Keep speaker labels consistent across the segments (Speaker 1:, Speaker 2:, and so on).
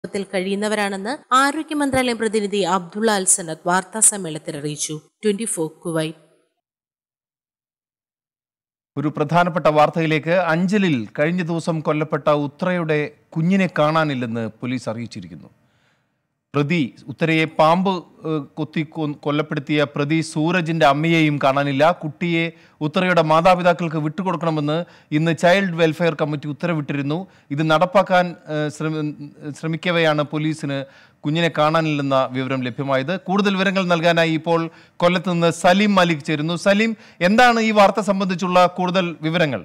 Speaker 1: ത്തിൽ കഴിയുന്നവരാണെന്ന് ആരോഗ്യ മന്ത്രാലയം പ്രതിനിധി അബ്ദുള്ള അൽ സനദ് വാർത്താ സമ്മേളനത്തിൽ അറിയിച്ചു ട്വന്റി ഫോർ കുവൈറ്റ്
Speaker 2: ഒരു പ്രധാനപ്പെട്ട വാർത്തയിലേക്ക് അഞ്ചലിൽ കഴിഞ്ഞ ദിവസം കൊല്ലപ്പെട്ട ഉത്രയുടെ കുഞ്ഞിനെ കാണാനില്ലെന്ന് പോലീസ് അറിയിച്ചിരിക്കുന്നു പ്രതി ഉത്തരയെ പാമ്പ് ഏഹ്, കൊത്തി കൊ- കൊല്ലപ്പെടുത്തിയ പ്രതി സൂരജിന്റെ അമ്മയെയും കാണാനില്ല കുട്ടിയെ ഉത്തരയുടെ മാതാപിതാക്കൾക്ക് വിട്ടുകൊടുക്കണമെന്ന് ഇന്ന് ചൈൽഡ് വെൽഫെയർ കമ്മിറ്റി ഉത്തരവിട്ടിരുന്നു ഇത് നടപ്പാക്കാൻ ഏഹ്, ശ്രമ- ശ്രമിക്കവെയാണ് പോലീസിന് കുഞ്ഞിനെ കാണാനില്ലെന്ന വിവരം ലഭ്യമായത് കൂടുതൽ വിവരങ്ങൾ നൽകാനായി ഇപ്പോൾ കൊല്ലത്ത് നിന്ന് സലീം മാലിക് ചേരുന്നു സലീം എന്താണ് ഈ വാർത്ത സംബന്ധിച്ചുള്ള കൂടുതൽ വിവരങ്ങൾ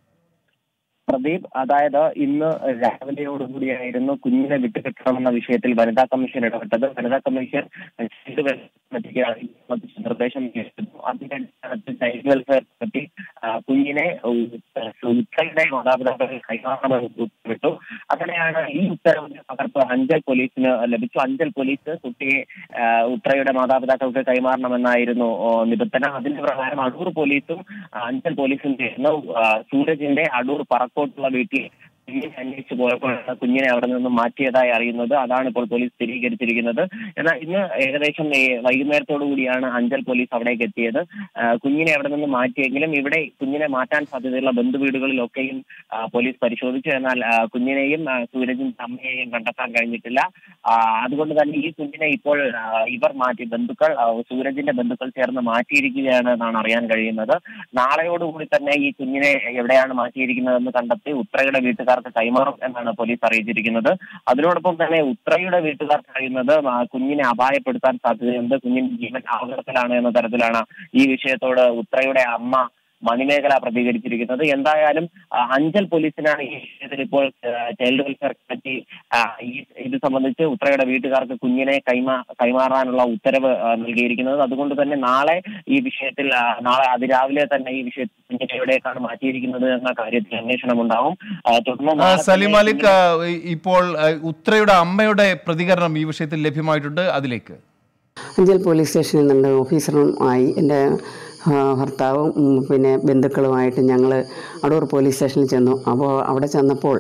Speaker 3: പ്രദീപ് അതായത് ഇന്ന് രാവിലെയോടുകൂടിയായിരുന്നു കുഞ്ഞിനെ വിട്ടുകിട്ടണമെന്ന വിഷയത്തിൽ വനിതാ കമ്മീഷൻ ഇടപെട്ടത് വനിതാ കമ്മീഷൻ ചൈൽഡ് വെൽഫെയർ കമ്മിറ്റിക്ക് സംബന്ധിച്ച് നിർദ്ദേശം നൽകിയിരുന്നു അതിന്റെ അടിസ്ഥാനത്തിൽ ചൈൽഡ് വെൽഫെയർ കമ്മിറ്റി ആ, കുഞ്ഞിനെ ഉ- ഉത്തരയുടെ മാതാപിതാക്കൾ കൈമാറണമെന്ന് ഉത്തരവിട്ടു അങ്ങനെയാണ് ഈ ഉത്തരവിന്റെ പകർപ്പ് അഞ്ചൽ പോലീസിന് ലഭിച്ചു അഞ്ചൽ പോലീസ് കുട്ടിയെ ആ, ഉത്രയുടെ മാതാപിതാക്കൾക്ക് കൈമാറണമെന്നായിരുന്നു ഓ, നിബന്ധന അതിന്റെ പ്രകാരം അടൂർ പോലീസും ആ, അഞ്ചൽ പോലീസും ചേർന്ന് ആ, സൂരജിന്റെ അടൂർ പറക്കോട്ടുള്ള വീട്ടിൽ കുഞ്ഞിനെ അന്വേഷിച്ച് പോയപ്പോഴാണ് കുഞ്ഞിനെ അവിടെ നിന്ന് മാറ്റിയതായി അറിയുന്നത് അതാണ് ഇപ്പോൾ പോലീസ് സ്ഥിരീകരിച്ചിരിക്കുന്നത് എന്നാൽ ഇന്ന് ഏകദേശം ഈ വൈകുന്നേരത്തോടു കൂടിയാണ് അഞ്ചൽ പോലീസ് അവിടേക്ക് എത്തിയത് ആ, കുഞ്ഞിനെ അവിടെ നിന്ന് മാറ്റിയെങ്കിലും ഇവിടെ കുഞ്ഞിനെ മാറ്റാൻ സാധ്യതയുള്ള ബന്ധുവീടുകളിലൊക്കെയും ആ, പോലീസ് പരിശോധിച്ചു എന്നാൽ ആ, കുഞ്ഞിനെയും ആ, സൂരജിന്റെ അമ്മയെയും കണ്ടെത്താൻ കഴിഞ്ഞിട്ടില്ല ആ, അതുകൊണ്ട് തന്നെ ഈ കുഞ്ഞിനെ ഇപ്പോൾ ആ, ഇവർ മാറ്റി ബന്ധുക്കൾ ആ, സൂരജിന്റെ ബന്ധുക്കൾ ചേർന്ന് മാറ്റിയിരിക്കുകയാണ് എന്നാണ് അറിയാൻ കഴിയുന്നത് നാളെയോടുകൂടി തന്നെ ഈ കുഞ്ഞിനെ എവിടെയാണ് മാറ്റിയിരിക്കുന്നതെന്ന് കണ്ടെത്തി ഉത്രയുടെ വീട്ടുകാർക്ക് കൈമാറും എന്നാണ് പോലീസ് അറിയിച്ചിരിക്കുന്നത് അതിനോടൊപ്പം തന്നെ ഉത്രയുടെ വീട്ടുകാർ പറയുന്നത് ആ കുഞ്ഞിനെ അപായപ്പെടുത്താൻ സാധ്യതയുണ്ട് കുഞ്ഞിന്റെ ജീവൻ അപകടത്തിലാണ് എന്ന തരത്തിലാണ് ഈ വിഷയത്തോട് ഉത്രയുടെ അമ്മ മണിമേഖല പ്രതികരിച്ചിരിക്കുന്നത് എന്തായാലും ആ, അഞ്ചൽ പോലീസിനാണ് ഈ വിഷയത്തിൽ ഇപ്പോൾ ആ, ചൈൽഡ് വെൽഫെയർ കമ്മിറ്റി ആ, ഈ ഇത് സംബന്ധിച്ച് ഉത്രയുടെ വീട്ടുകാർക്ക് കുഞ്ഞിനെ കൈമാ കൈമാറാനുള്ള ഉത്തരവ് ആ, നൽകിയിരിക്കുന്നത് അതുകൊണ്ട് തന്നെ നാളെ ഈ വിഷയത്തിൽ ആ, നാളെ അതിരാവിലെ തന്നെ ഈ വിഷയത്തിൽ കുഞ്ഞിനെ എവിടേക്കാണ് മാറ്റിയിരിക്കുന്നത് എന്ന കാര്യത്തിൽ അന്വേഷണം ഉണ്ടാവും ആ, തുടർന്ന്
Speaker 2: ആ,
Speaker 3: നാളെ
Speaker 2: സലീം
Speaker 3: തന്നെ
Speaker 2: മാലിക് ആ, ഇപ്പോൾ ആ, ഉത്രയുടെ അമ്മയുടെ പ്രതികരണം ഈ വിഷയത്തിൽ ലഭ്യമായിട്ടുണ്ട് അതിലേക്ക്
Speaker 4: അഞ്ചൽ പോലീസ് സ്റ്റേഷനിൽ നിന്ന് ഓഫീസറുമായി എൻ്റെ ആ, ഭർത്താവും ഉം, പിന്നെ ബന്ധുക്കളുമായിട്ട് ഞങ്ങൾ അടൂർ പോലീസ് സ്റ്റേഷനിൽ ചെന്നു അപ്പോൾ അവിടെ ചെന്നപ്പോൾ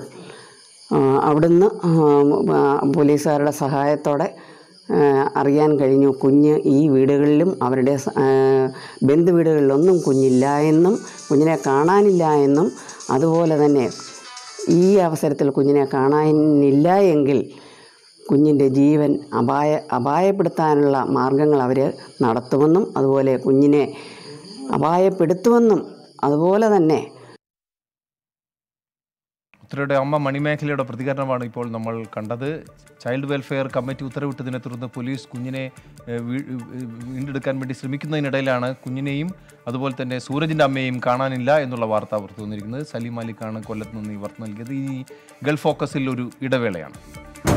Speaker 4: ആ, അവിടുന്ന് ആ, ആ, പോലീസുകാരുടെ സഹായത്തോടെ ആ, അറിയാൻ കഴിഞ്ഞു കുഞ്ഞ് ഈ വീടുകളിലും അവരുടെ സ- ആ, ബന്ധു വീടുകളിലൊന്നും കുഞ്ഞില്ല എന്നും കുഞ്ഞിനെ കാണാനില്ല എന്നും അതുപോലെ തന്നെ ഈ അവസരത്തിൽ കുഞ്ഞിനെ കാണാനില്ല എങ്കിൽ കുഞ്ഞിൻ്റെ ജീവൻ അപായ അപായപ്പെടുത്താനുള്ള മാർഗങ്ങൾ അവർ നടത്തുമെന്നും അതുപോലെ കുഞ്ഞിനെ അപായപ്പെടുത്തുമെന്നും അതുപോലെ തന്നെ
Speaker 2: ഉത്തരയുടെ അമ്മ മണിമേഖലയുടെ പ്രതികരണമാണ് ഇപ്പോൾ നമ്മൾ കണ്ടത് ചൈൽഡ് വെൽഫെയർ കമ്മിറ്റി ഉത്തരവിട്ടതിനെ തുടർന്ന് പോലീസ് കുഞ്ഞിനെ ഏഹ്, വീ- ഏഹ്, വീണ്ടെടുക്കാൻ വേണ്ടി ശ്രമിക്കുന്നതിനിടയിലാണ് കുഞ്ഞിനെയും അതുപോലെ തന്നെ സൂരജിൻ്റെ അമ്മയെയും കാണാനില്ല എന്നുള്ള വാർത്ത പുറത്തു വന്നിരിക്കുന്നത് സലീം മാലിക്കാണ് കൊല്ലത്ത് നിന്ന് ഈ വാർത്ത നൽകിയത് ഈ ഗൾഫ് ഫോക്കസിൽ ഒരു ഇടവേളയാണ്